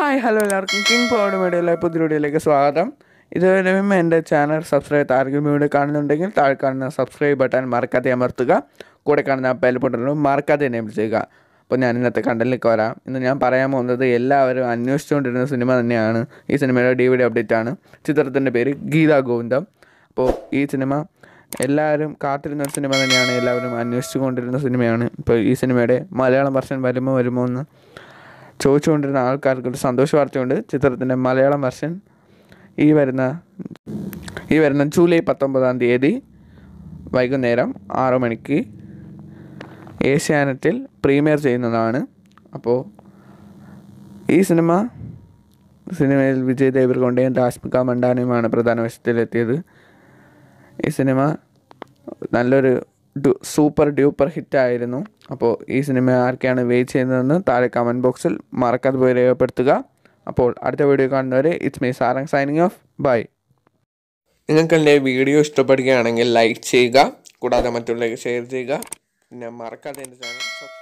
hi hello എല്ലാവർക്കും king powered മീഡിയയിലെ പുതിയ വീഡിയോയിലേക്ക് സ്വാഗതം ഇതുവരെയും എൻ്റെ ചാനൽ സബ്സ്ക്രൈബ് ആർക്കും വീഡിയോ കാണുന്നുണ്ടെങ്കിൽ താഴെ കാണുന്ന സബ്സ്ക്രൈബ് ബട്ടൺ മറക്കാതെ അമർത്തുക കൂടെ കാണുന്ന ബെൽ ബട്ടണും മറക്കാതെ എനേബിൾ ചെയ്യുക അപ്പോൾ ഞാൻ ഇന്നത്തെ കണ്ടലിലേക്ക് വരാം ഇന്ന് ഞാൻ പറയാൻ പോകുന്നത് എല്ലാവരും അന്വേഷിച്ചുകൊണ്ടിരുന്ന സിനിമ തന്നെയാണ് ഈ സിനിമയുടെ ഡി വി ഡി അപ്ഡേറ്റ് ആണ് ചിത്രത്തിൻ്റെ പേര് ഗീതാ ഗോവിന്ദം അപ്പോൾ ഈ സിനിമ എല്ലാവരും കാത്തിരുന്ന ഒരു സിനിമ തന്നെയാണ് എല്ലാവരും അന്വേഷിച്ചു കൊണ്ടിരുന്ന സിനിമയാണ് ഇപ്പോൾ ഈ സിനിമയുടെ മലയാളം വെർഷൻ വരുമോ വരുമോ എന്ന് ചോദിച്ചുകൊണ്ടിരുന്ന ആൾക്കാർക്ക് ഒരു സന്തോഷ വാർത്തയുണ്ട് ചിത്രത്തിൻ്റെ മലയാളം വെർഷൻ ഈ വരുന്ന ഈ വരുന്ന ജൂലൈ പത്തൊമ്പതാം തീയതി വൈകുന്നേരം ആറ് മണിക്ക് ഏഷ്യാനെറ്റിൽ പ്രീമിയർ ചെയ്യുന്നതാണ് അപ്പോൾ ഈ സിനിമ സിനിമയിൽ വിജയ് ദേവ്രകൊണ്ടയും രാഷ്മിക മണ്ടാനയുമാണ് പ്രധാന വേഷത്തിലെത്തിയത് ഈ സിനിമ നല്ലൊരു ഡു സൂപ്പർ ഡ്യൂപ്പർ ഹിറ്റായിരുന്നു അപ്പോൾ ഈ സിനിമ ആർക്കാണ് വെയിറ്റ് ചെയ്യുന്നതെന്ന് താഴെ കമൻറ്റ് ബോക്സിൽ മറക്കാതെ പോയി രേഖപ്പെടുത്തുക അപ്പോൾ അടുത്ത വീഡിയോ കാണുന്നവരെ it's me Sarang signing off bye നിങ്ങൾക്ക് എൻ്റെ വീഡിയോ ഇഷ്ടപ്പെടുകയാണെങ്കിൽ ലൈക്ക് ചെയ്യുക കൂടാതെ മറ്റുള്ളവർക്ക് ഷെയർ ചെയ്യുക പിന്നെ മറക്കാതെ എൻ്റെ ചാനൽ സബ്സ്ക്രൈബ്